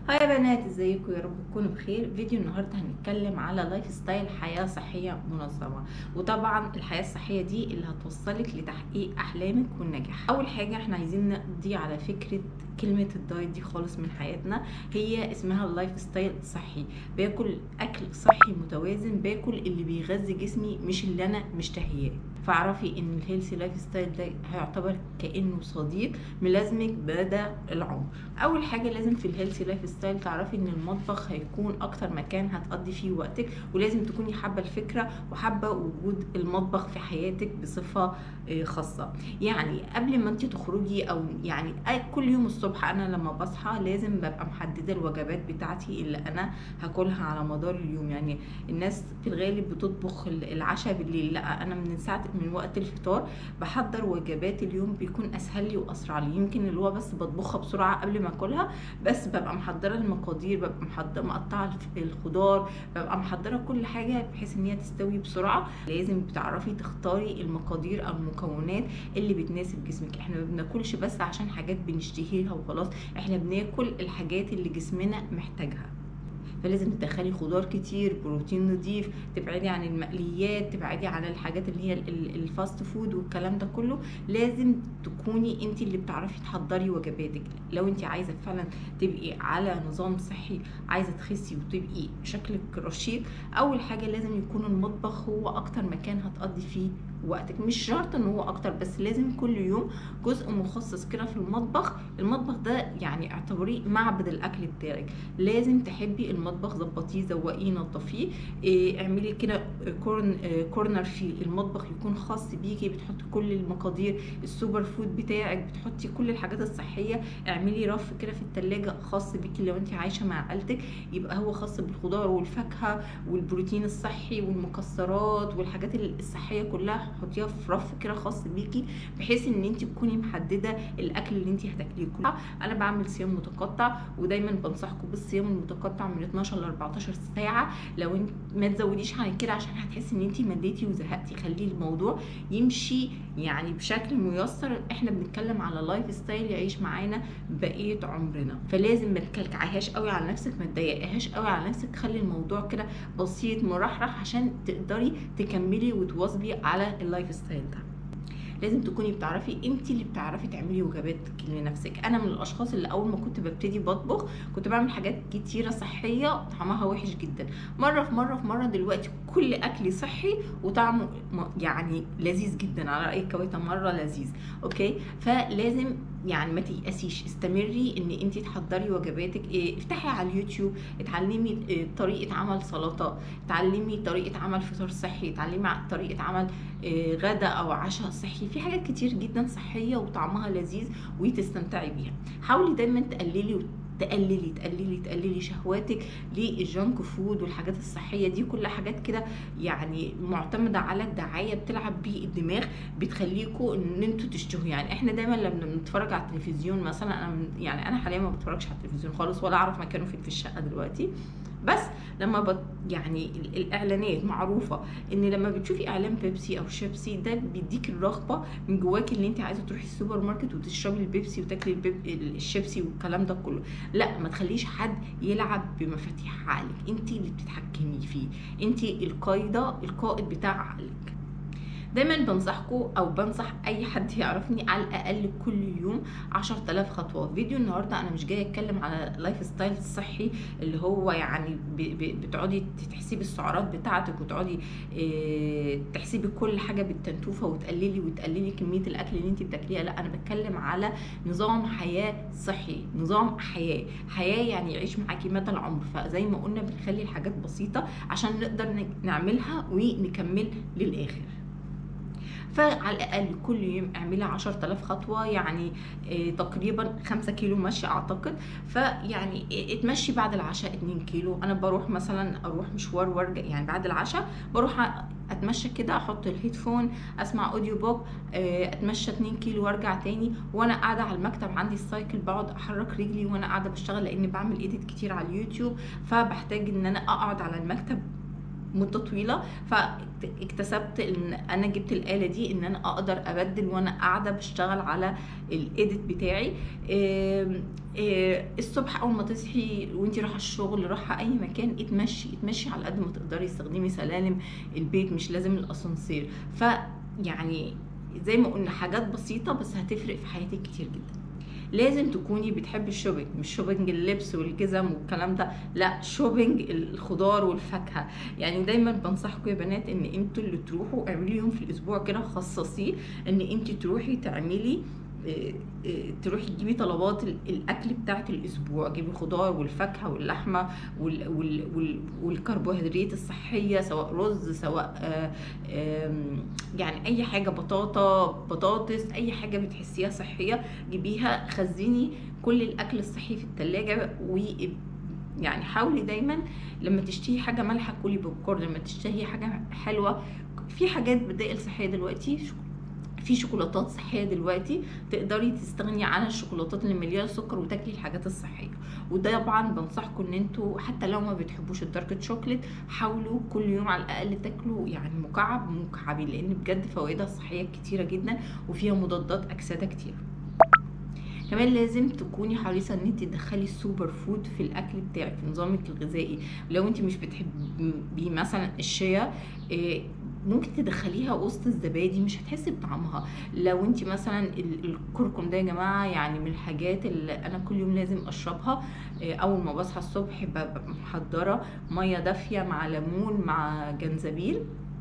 هاي يا بنات ازيكم يا رب تكونوا بخير فيديو النهارده هنتكلم على لايف ستايل حياه صحيه منظمه وطبعا الحياه الصحيه دي اللي هتوصلك لتحقيق احلامك والنجاح اول حاجه احنا عايزين نقضي على فكره كلمه الدايت دي خالص من حياتنا هي اسمها اللايف ستايل صحي باكل اكل صحي متوازن باكل اللي بيغذي جسمي مش اللي انا مشتهياه فاعرفي ان الهيلثي لايف ستايل ده هيعتبر كانه صديق ملازمك مدى العمر اول حاجه لازم في الهيلثي لايف ستايل تعرفي ان المطبخ هيكون اكتر مكان هتقضي فيه وقتك ولازم تكوني حابه الفكره وحابه وجود المطبخ في حياتك بصفه خاصه يعني قبل ما انت تخرجي او يعني كل يوم الصبح انا لما بصحى لازم ببقى محدده الوجبات بتاعتي اللي انا هاكلها على مدار اليوم يعني الناس في الغالب بتطبخ العشاء بالليل لا انا من ساعه من وقت الفطار بحضر وجبات اليوم بيكون اسهل لي واسرع لي يمكن اللي هو بس بطبخها بسرعه قبل ما اكلها بس ببقى محضره المقادير ببقى محضره مقطعه الخضار ببقى محضره كل حاجه بحيث ان هي تستوي بسرعه لازم بتعرفي تختاري المقادير او المكونات اللي بتناسب جسمك احنا ما بناكلش بس عشان حاجات بنشتهيها وخلاص احنا بناكل الحاجات اللي جسمنا محتاجها فلازم تدخلي خضار كتير بروتين نضيف تبعدي عن المقليات تبعدي عن الحاجات اللي هي الفاست فود والكلام ده كله لازم تكوني انت اللي بتعرفي تحضري وجباتك لو انت عايزه فعلا تبقي على نظام صحي عايزه تخسي وتبقي شكلك رشيق اول حاجه لازم يكون المطبخ هو اكتر مكان هتقضي فيه وقتك مش شرط ان هو اكتر بس لازم كل يوم جزء مخصص كده في المطبخ المطبخ ده يعني اعتبريه معبد الاكل بتاعك لازم تحبي المطبخ ظبطيه زوقيه نظفيه إيه اعملي كده كورن إيه كورنر في المطبخ يكون خاص بيكي بتحطي كل المقادير السوبر فود بتاعك بتحطي كل الحاجات الصحيه اعملي رف كده في التلاجة خاص بيكي لو انت عايشه مع عيلتك يبقى هو خاص بالخضار والفاكهه والبروتين الصحي والمكسرات والحاجات الصحيه كلها حطيها في رف كده خاص بيكي بحيث ان انت تكوني محدده الاكل اللي انت هتاكليه كله انا بعمل صيام متقطع ودايما بنصحكم بالصيام المتقطع من 12 ل 14 ساعه لو انت ما تزوديش عن كده عشان هتحسي ان انت مليتي وزهقتي خلي الموضوع يمشي يعني بشكل ميسر احنا بنتكلم على لايف ستايل يعيش معانا بقيه عمرنا فلازم ما تكلكعيهاش قوي على نفسك ما تضايقيهاش قوي على نفسك خلي الموضوع كده بسيط مرحرح عشان تقدري تكملي وتواظبي على اللايف ستايل ده لازم تكوني بتعرفي انت اللي بتعرفي تعملي وجباتك لنفسك انا من الاشخاص اللي اول ما كنت ببتدي بطبخ كنت بعمل حاجات كتيره صحيه طعمها وحش جدا مره في مره في مره دلوقتي كل اكلي صحي وطعمه يعني لذيذ جدا على راي كويتا مره لذيذ اوكي فلازم يعني ما تيأسيش استمري ان انت تحضري وجباتك إيه افتحي على اليوتيوب اتعلمي إيه طريقه عمل سلطه اتعلمي طريقه عمل فطار صحي اتعلمي طريقه عمل إيه غدا او عشاء صحي في حاجات كتير جدا صحيه وطعمها لذيذ وتستمتعي بيها حاولي دايما تقللي تقللي تقللي تقللي شهواتك للجانك فود والحاجات الصحيه دي كل حاجات كده يعني معتمده على الدعايه بتلعب بيه الدماغ بتخليكم ان انتوا تشتهوا يعني احنا دايما لما بنتفرج على التلفزيون مثلا انا يعني انا حاليا ما بتفرجش على التلفزيون خالص ولا اعرف مكانه فين في الشقه دلوقتي بس لما بت يعني الاعلانات معروفه ان لما بتشوفي اعلان بيبسي او شيبسي ده بيديك الرغبه من جواكي ان انت عايزه تروحي السوبر ماركت وتشربي البيبسي وتاكلي البيب الشيبسي والكلام ده كله لا ما تخليش حد يلعب بمفاتيح عقلك انت اللي بتتحكمي فيه انت القايده القائد بتاع عقلك دايما بنصحكم او بنصح اي حد يعرفني على الاقل كل يوم 10000 خطوه فيديو النهارده انا مش جايه اتكلم على لايف ستايل صحي اللي هو يعني بتقعدي تحسبي السعرات بتاعتك وتقعدي اه تحسبي كل حاجه بالتنتوفه وتقللي وتقللي كميه الاكل اللي انت بتاكليها لا انا بتكلم على نظام حياه صحي نظام حياه حياه يعني يعيش معاكي مدى العمر فزي ما قلنا بنخلي الحاجات بسيطه عشان نقدر نعملها ونكمل للاخر فعلى الاقل كل يوم اعملي 10000 خطوه يعني إيه تقريبا 5 كيلو مشي اعتقد فيعني إيه اتمشي بعد العشاء 2 كيلو انا بروح مثلا اروح مشوار وارجع يعني بعد العشاء بروح اتمشى كده احط الهيدفون اسمع اوديو بوك اتمشى 2 كيلو وارجع تاني وانا قاعده على المكتب عندي السايكل بقعد احرك رجلي وانا قاعده بشتغل لاني بعمل ايديت كتير على اليوتيوب فبحتاج ان انا اقعد على المكتب مده طويله فاكتسبت ان انا جبت الاله دي ان انا اقدر ابدل وانا قاعده بشتغل على الايديت بتاعي آم، آه، الصبح اول ما تصحي وانتي رايحه الشغل رايحه اي مكان اتمشي اتمشي على قد ما تقدري استخدمي سلالم البيت مش لازم الاسانسير ف يعني زي ما قلنا حاجات بسيطه بس هتفرق في حياتك كتير جدا لازم تكوني بتحبي الشوبينج مش شوبينج اللبس والجزم والكلام ده لا شوبينج الخضار والفاكهه يعني دايما بنصحكم يا بنات ان انتوا اللي تروحوا اعملوا يوم في الاسبوع كده خصصيه ان انت تروحي تعملي آه، آه، تروحي تجيبي طلبات ال- الاكل بتاعت الاسبوع جيبي الخضار والفاكهه واللحمه وال وال وال والكربوهيدرات الصحيه سواء رز سواء آه، آم، يعني اي حاجه بطاطا بطاطس اي حاجه بتحسيها صحيه جيبيها خزني كل الاكل الصحي في التلاجة و يعني حاولي دايما لما تشتهي حاجه مالحه كلي بوب كورن لما تشتهي حاجه حلوه في حاجات بدائل صحيه دلوقتي شو- في شوكولاتات صحيه دلوقتي تقدري تستغني عن الشوكولاتات اللي مليانه سكر وتاكلي الحاجات الصحيه وده طبعا بنصحكم ان انتوا حتى لو ما بتحبوش الدارك شوكليت حاولوا كل يوم على الاقل تاكلوا يعني مكعب مكعبين لان بجد فوائدها الصحيه كتيره جدا وفيها مضادات اكسده كتير كمان لازم تكوني حريصه ان انت تدخلي السوبر فود في الاكل بتاعك في نظامك الغذائي لو انت مش بتحبي مثلا الشيا إيه، ممكن تدخليها وسط الزبادي مش هتحسي بطعمها لو انت مثلا ال- الكركم ده يا جماعه يعني من الحاجات اللي انا كل يوم لازم اشربها إيه، اول ما بصحى الصبح ببقى محضره ميه دافيه مع ليمون مع جنزبيل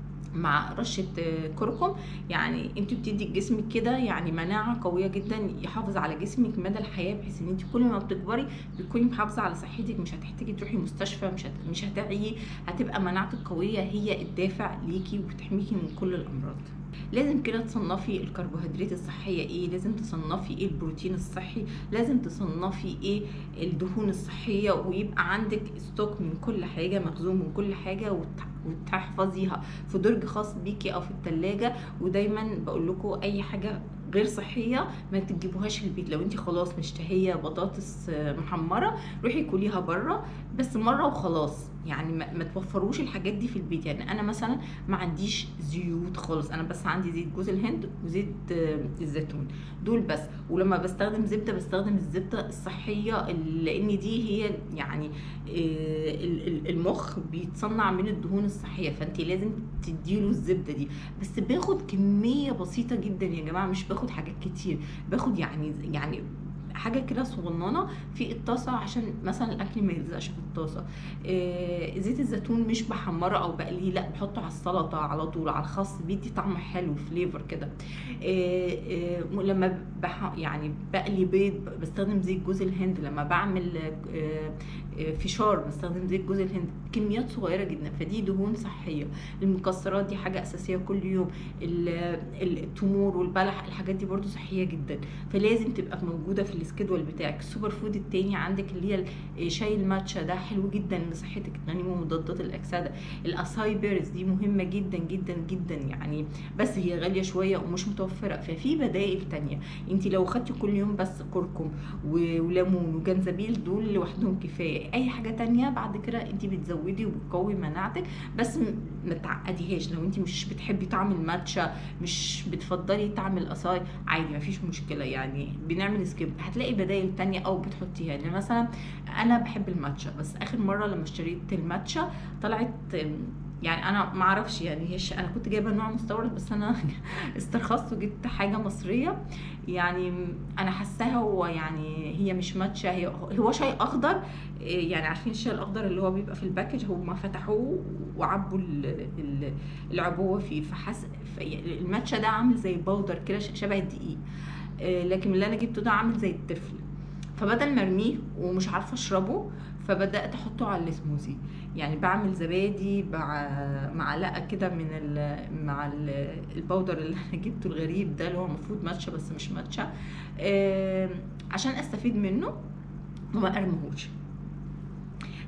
مع رشه آه، كركم يعني انت بتدي لجسمك كده يعني مناعه قويه جدا يحافظ على جسمك مدى الحياه بحيث ان انت كل ما بتكبري بتكوني محافظه على صحتك مش هتحتاجي تروحي مستشفى مش هت... مش هتعيي هتبقى مناعتك قويه هي الدافع ليكي وبتحميكي من كل الامراض لازم كده تصنفي الكربوهيدرات الصحيه ايه لازم تصنفي ايه البروتين الصحي لازم تصنفي ايه الدهون الصحيه ويبقى عندك ستوك من كل حاجه مخزون من كل حاجه وت... وتحفظيها في درج خاص بيكي او في التلاجة ودايما بقول لكم اي حاجه غير صحيه ما تجيبوهاش في البيت لو انت خلاص مشتهيه بطاطس آه، محمره روحي كليها بره بس مره وخلاص يعني ما, ما توفروش الحاجات دي في البيت يعني انا مثلا ما عنديش زيوت خالص انا بس عندي زيت جوز الهند وزيت آه، الزيتون دول بس ولما بستخدم زبده بستخدم الزبده الصحيه اللي- لان دي هي يعني آه، ال- ال- المخ بيتصنع من الدهون الصحيه فانت لازم تديله الزبده دي بس باخد كميه بسيطه جدا يا جماعه مش باخد حاجات كتير باخد يعني يعني حاجه كده صغننه في الطاسه عشان مثلا الاكل ما يلزقش في الطاسه آه زيت الزيتون مش بحمره او بقليه لا بحطه على السلطه على طول على الخس بيدي طعم حلو فليفر كده آه آه لما بح يعني بقلي بيض بستخدم زيت جوز الهند لما بعمل آه آه فشار بستخدم زيت جوز الهند كميات صغيره جدا فدي دهون صحيه المكسرات دي حاجه اساسيه كل يوم ال- ال- التمور والبلح الحاجات دي برضو صحيه جدا فلازم تبقى موجوده في السكيدول بتاعك السوبر فود التاني عندك اللي هي ال- شاي الماتشا ده حلو جدا لصحتك غني بمضادات الاكسده الاساي بيرز دي مهمه جدا جدا جدا يعني بس هي غاليه شويه ومش متوفره ففي بدائل تانية انت لو خدتي كل يوم بس كركم و- وليمون وجنزبيل دول لوحدهم كفايه اي حاجه تانية بعد كده انت بتزودي وبتقوي مناعتك بس م- ما تعقديهاش لو انت مش بتحبي طعم الماتشا مش بتفضلي طعم الاساي عادي مفيش مشكله يعني بنعمل سكيب هتلاقي بدائل تانية او بتحطيها يعني مثلا انا بحب الماتشا بس اخر مره لما اشتريت الماتشا طلعت يعني انا ما اعرفش يعني هي انا كنت جايبه نوع مستورد بس انا استرخصت وجبت حاجه مصريه يعني انا حاساها هو يعني هي مش ماتشا هي هو شاي اخضر إيه يعني عارفين الشاي الاخضر اللي هو بيبقى في الباكج هم فتحوه وعبوا ال- ال- العبوه فيه فحس ف- الماتشا ده عامل زي بودر كده ش- شبه الدقيق إيه لكن اللي انا جبته ده عامل زي الطفل فبدل ما ارميه ومش عارفه اشربه فبدات احطه على السموزي يعني بعمل زبادي مع معلقه كده من ال مع ال- البودر اللي انا جبته الغريب ده اللي هو المفروض ماتشا بس مش ماتشا آم، عشان استفيد منه وما ارميهوش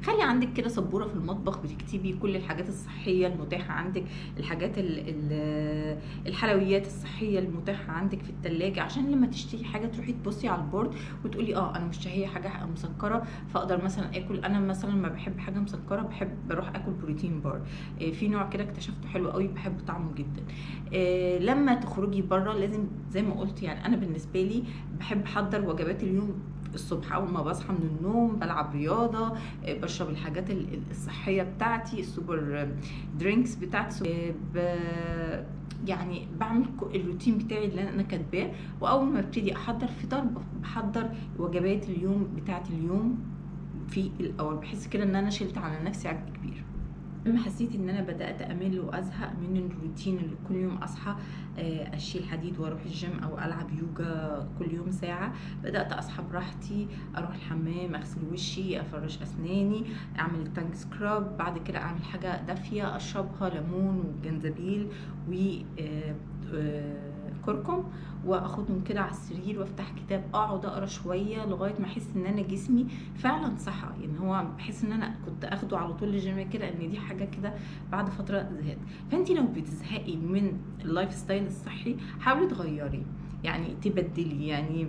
خلي عندك كده سبوره في المطبخ بتكتبي كل الحاجات الصحيه المتاحه عندك الحاجات ال ال الحلويات الصحيه المتاحه عندك في التلاجة عشان لما تشتري حاجه تروحي تبصي على البورد وتقولي اه انا مشتهيه حاجه مسكره فاقدر مثلا اكل انا مثلا ما بحب حاجه مسكره بحب بروح اكل بروتين بار آه، في نوع كده اكتشفته حلو قوي بحب طعمه جدا آه، لما تخرجي بره لازم زي ما قلت يعني انا بالنسبه لي بحب احضر وجبات اليوم الصبح اول ما بصحى من النوم بلعب رياضه آه، بشرب الحاجات ال- ال- الصحيه بتاعتي السوبر درينكس بتاعتي آه، ب- يعني بعمل ك- الروتين بتاعي اللي انا كاتباه واول ما ابتدي احضر فطار ب- بحضر وجبات اليوم بتاعت اليوم في الاول بحس كده ان انا شلت على نفسي عبء كبير لما حسيت ان انا بدات امل وازهق من الروتين اللي كل يوم اصحى آه، اشيل حديد واروح الجيم او العب يوجا كل يوم ساعه بدات اصحى براحتي اروح الحمام اغسل وشي افرش اسناني اعمل تانك سكراب بعد كده اعمل حاجه دافيه اشربها ليمون وجنزبيل و آه، آه، كركم واخدهم كده على السرير وافتح كتاب اقعد اقرا شويه لغايه ما احس ان انا جسمي فعلا صحى يعني هو بحس ان انا كنت اخده على طول الجيم كده ان دي حاجه كده بعد فتره زهقت فانت لو بتزهقي من اللايف ستايل الصحي حاولي تغيري يعني تبدلي يعني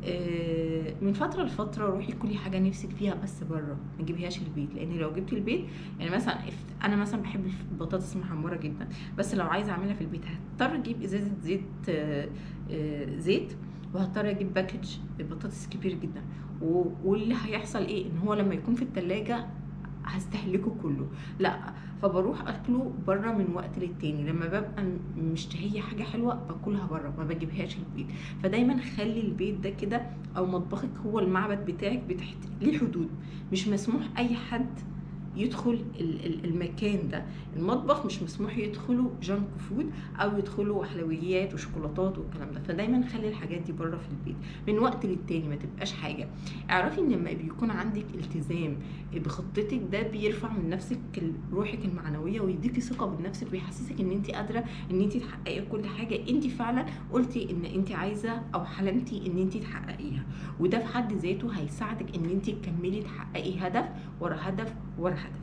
آه، من فتره لفتره روحي كلي حاجه نفسك فيها بس بره ما تجيبيهاش البيت لان لو جبتي البيت يعني مثلا if- انا مثلا بحب البطاطس المحمره جدا بس لو عايزه اعملها في البيت هضطر اجيب ازازه زيت آه، آه، زيت وهضطر اجيب باكج بطاطس كبير جدا و- واللي هيحصل ايه ان هو لما يكون في التلاجة هستهلكه كله لا فبروح اكله بره من وقت للتاني لما ببقى م- مشتهيه حاجه حلوه باكلها بره ما بجيبهاش البيت فدايما خلي البيت ده كده او مطبخك هو المعبد بتاعك بتحت ليه حدود مش مسموح اي حد يدخل ال- ال- المكان ده المطبخ مش مسموح يدخلوا جانك فود او يدخلوا حلويات وشوكولاتات والكلام ده فدايما خلي الحاجات دي بره في البيت من وقت للتاني ما تبقاش حاجه اعرفي ان لما بيكون عندك التزام بخطتك ده بيرفع من نفسك ال- روحك المعنويه ويديكي ثقه بنفسك ويحسسك ان انت قادره ان انت تحققي كل حاجه انت فعلا قلتي ان انت عايزه او حلمتي ان انت تحققيها وده في حد ذاته هيساعدك ان انت تكملي تحققي هدف ورا هدف ورا هدف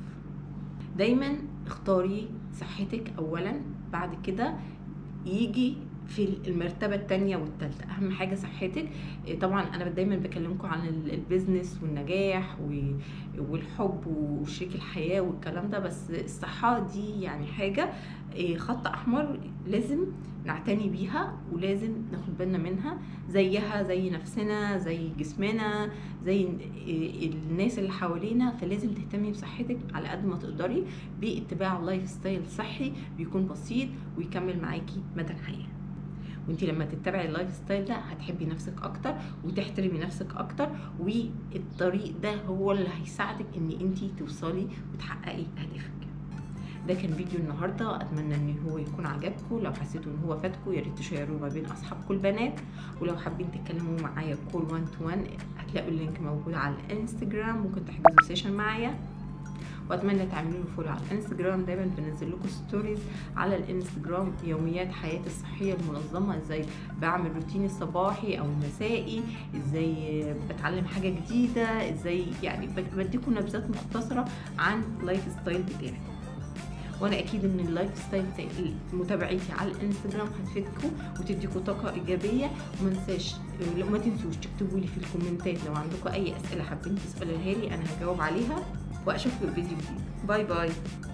دايما اختاري صحتك اولا بعد كده يجي في المرتبة التانية والتالتة أهم حاجة صحتك إيه طبعا أنا دايما بكلمكم عن ال- البيزنس والنجاح و- والحب وشريك الحياة والكلام ده بس الصحة دي يعني حاجة إيه خط أحمر لازم نعتني بيها ولازم ناخد بالنا منها زيها زي نفسنا زي جسمنا زي إيه الناس اللي حوالينا فلازم تهتمي بصحتك على قد ما تقدري باتباع لايف ستايل صحي بيكون بسيط ويكمل معاكي مدى الحياه وانت لما تتبعي اللايف ستايل ده هتحبي نفسك اكتر وتحترمي نفسك اكتر والطريق ده هو اللي هيساعدك ان انت توصلي وتحققي اهدافك ده كان فيديو النهارده اتمنى ان هو يكون عجبكم لو حسيتوا ان هو فاتكم يا ريت تشيروه ما بين اصحابكم البنات ولو حابين تتكلموا معايا كول 1 تو 1 هتلاقوا اللينك موجود على الانستجرام ممكن تحجزوا سيشن معايا واتمنى تعملوا لي فولو على الانستجرام دايما بنزل لكم ستوريز على الانستجرام يوميات حياتي الصحيه المنظمه ازاي بعمل روتيني الصباحي او المسائي ازاي بتعلم حاجه جديده ازاي يعني بديكم نبذات مختصره عن اللايف ستايل بتاعي وانا اكيد ان اللايف ستايل بتاعي متابعتي على الانستجرام هتفيدكم وتديكم طاقه ايجابيه وما انساش ما تنسوش تكتبوا لي في الكومنتات لو عندكم اي اسئله حابين تسالوها لي انا هجاوب عليها واشوفكم في فيديو جديد باي باي